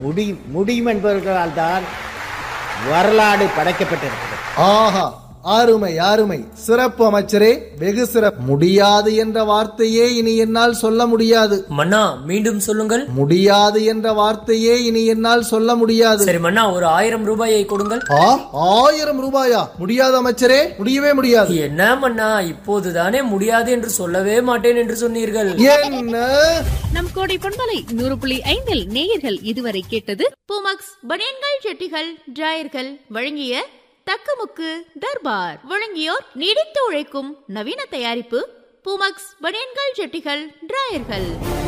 முடி முடியும் என்பவர்களால் தான் வரலாறு படைக்கப்பட்டிருக்கிறது ஆஹா அருமை அருமை சிறப்பு அமைச்சரே வெகு சிறப்பு முடியாது என்ற வார்த்தையே இனி என்னால் சொல்ல முடியாது மன்னா மீண்டும் சொல்லுங்கள் முடியாது என்ற வார்த்தையே இனி என்னால் சொல்ல முடியாது சரி மன்னா ஒரு ஆயிரம் ரூபாயை கொடுங்கள் ஆ ஆயிரம் ரூபாயா முடியாது அமைச்சரே முடியவே முடியாது என்ன மன்னா இப்போதுதானே முடியாது என்று சொல்லவே மாட்டேன் என்று சொன்னீர்கள் என்ன நம் கோடை பண்பலை நூறு புள்ளி ஐந்தில் நேயர்கள் இதுவரை கேட்டது பூமக்ஸ் பனியன்கள் ஜெட்டிகள் டிராயர்கள் வழங்கிய தக்கமுக்கு தர்பார் வழங்கியோர் நீடித்து உழைக்கும் நவீன தயாரிப்பு பூமக்ஸ் பனியன்கள் ஜெட்டிகள் டிராயர்கள்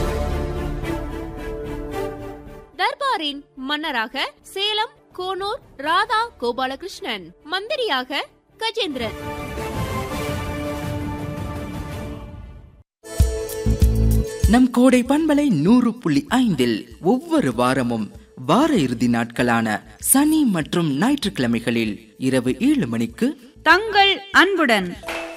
தர்பாரின் மன்னராக சேலம் கோனூர் ராதா கோபாலகிருஷ்ணன் மந்திரியாக கஜேந்திரன் நம் கோடை பண்பலை நூறு புள்ளி ஐந்தில் ஒவ்வொரு வாரமும் வார இறுதி நாட்களான சனி மற்றும் ஞாயிற்றுக்கிழமைகளில் இரவு ஏழு மணிக்கு தங்கள் அன்புடன்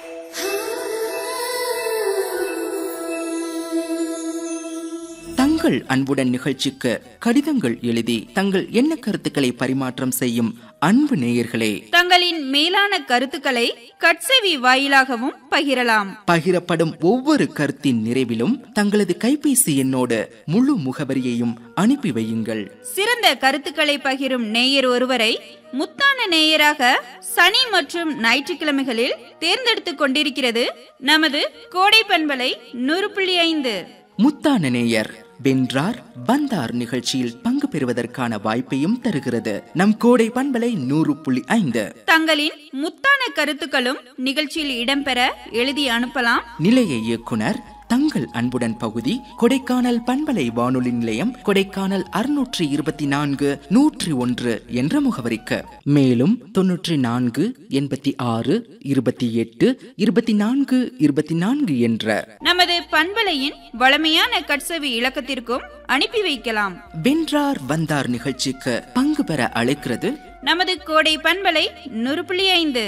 தங்கள் அன்புடன் நிகழ்ச்சிக்கு கடிதங்கள் எழுதி தங்கள் எண்ண கருத்துக்களை பரிமாற்றம் செய்யும் அன்பு நேயர்களே தங்களின் மேலான கருத்துக்களை கட்செவி வாயிலாகவும் பகிரலாம் பகிரப்படும் ஒவ்வொரு கருத்தின் நிறைவிலும் தங்களது கைபேசி எண்ணோடு முழு முகவரியையும் அனுப்பி வையுங்கள் சிறந்த கருத்துக்களை பகிரும் நேயர் ஒருவரை முத்தான நேயராக சனி மற்றும் ஞாயிற்றுக்கிழமைகளில் தேர்ந்தெடுத்துக் கொண்டிருக்கிறது நமது கோடை பண்பலை நூறு புள்ளி ஐந்து முத்தான நேயர் வென்றார் வந்தார் நிகழ்ச்சியில் பங்கு பெறுவதற்கான வாய்ப்பையும் தருகிறது நம் கோடை பண்பலை நூறு புள்ளி ஐந்து தங்களின் முத்தான கருத்துக்களும் நிகழ்ச்சியில் இடம்பெற எழுதி அனுப்பலாம் நிலைய இயக்குனர் தங்கள் அன்புடன் பகுதி கொடைக்கானல் பண்பலை வானொலி நிலையம் கொடைக்கானல் அறுநூற்றி இருபத்தி நான்கு நூற்றி ஒன்று என்ற முகவரிக்கு மேலும் தொன்னூற்றி நான்கு எண்பத்தி ஆறு இருபத்தி எட்டு இருபத்தி நான்கு இருபத்தி நான்கு என்ற நமது பண்பலையின் வளமையான கட்செவி இலக்கத்திற்கும் அனுப்பி வைக்கலாம் வென்றார் வந்தார் நிகழ்ச்சிக்கு பங்கு பெற அழைக்கிறது நமது கோடை பண்பலை நூறு புள்ளி ஐந்து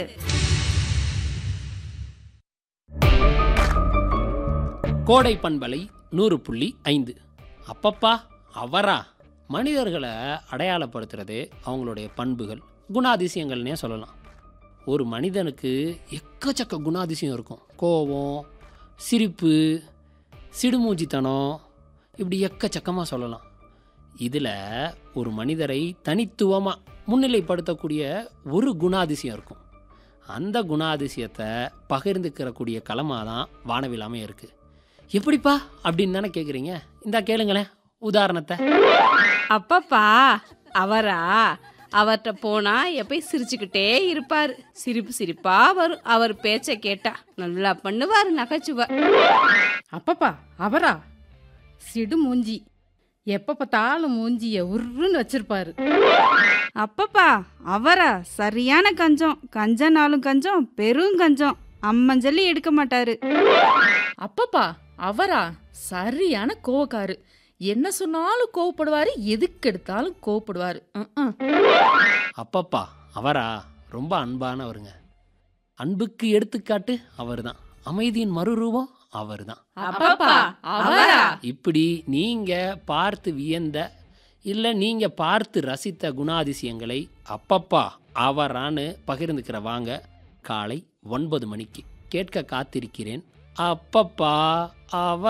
கோடை பண்பலை நூறு புள்ளி ஐந்து அப்பப்பா அவரா மனிதர்களை அடையாளப்படுத்துறது அவங்களுடைய பண்புகள் குணாதிசயங்கள்னே சொல்லலாம் ஒரு மனிதனுக்கு எக்கச்சக்க குணாதிசயம் இருக்கும் கோபம் சிரிப்பு சிடுமூஞ்சித்தனம் இப்படி எக்கச்சக்கமாக சொல்லலாம் இதில் ஒரு மனிதரை தனித்துவமாக முன்னிலைப்படுத்தக்கூடிய ஒரு குணாதிசயம் இருக்கும் அந்த குணாதிசயத்தை பகிர்ந்துக்கிறக்கூடிய களமாக தான் வானவிலாமே இருக்குது எப்படிப்பா அப்படின்னு தானே கேட்குறீங்க இந்தா கேளுங்களேன் உதாரணத்தை அப்பப்பா அவரா அவர்கிட்ட போனா எப்பயும் சிரிச்சுக்கிட்டே இருப்பாரு சிரிப்பு சிரிப்பா வரும் அவர் பேச்ச கேட்டா நல்லா பண்ணுவாரு நகைச்சுவை அப்பப்பா அவரா சிடு மூஞ்சி எப்ப பார்த்தாலும் மூஞ்சிய உருன்னு வச்சிருப்பாரு அப்பப்பா அவரா சரியான கஞ்சம் கஞ்சனாலும் கஞ்சம் பெரும் கஞ்சம் அம்மஞ்சல்லி எடுக்க மாட்டாரு அப்பப்பா அவரா சரியான கோவக்காரு என்ன சொன்னாலும் கோவப்படுவாரு எதுக்கு எடுத்தாலும் கோவப்படுவாரு ம்ம். அப்பப்பா அவரா ரொம்ப அன்பானவருங்க அன்புக்கு எடுத்துக்காட்டு அவர்தான் அமைதியின் மறுரூபம் அவர்தான் அப்பப்பா அவரா இப்படி நீங்கள் பார்த்து வியந்த இல்லை நீங்கள் பார்த்து ரசித்த குணாதிசயங்களை அப்பப்பா அவரான்னு பகிர்ந்துக்கிற வாங்க காலை ஒன்பது மணிக்கு கேட்க காத்திருக்கிறேன் அப்பப்பா அவர்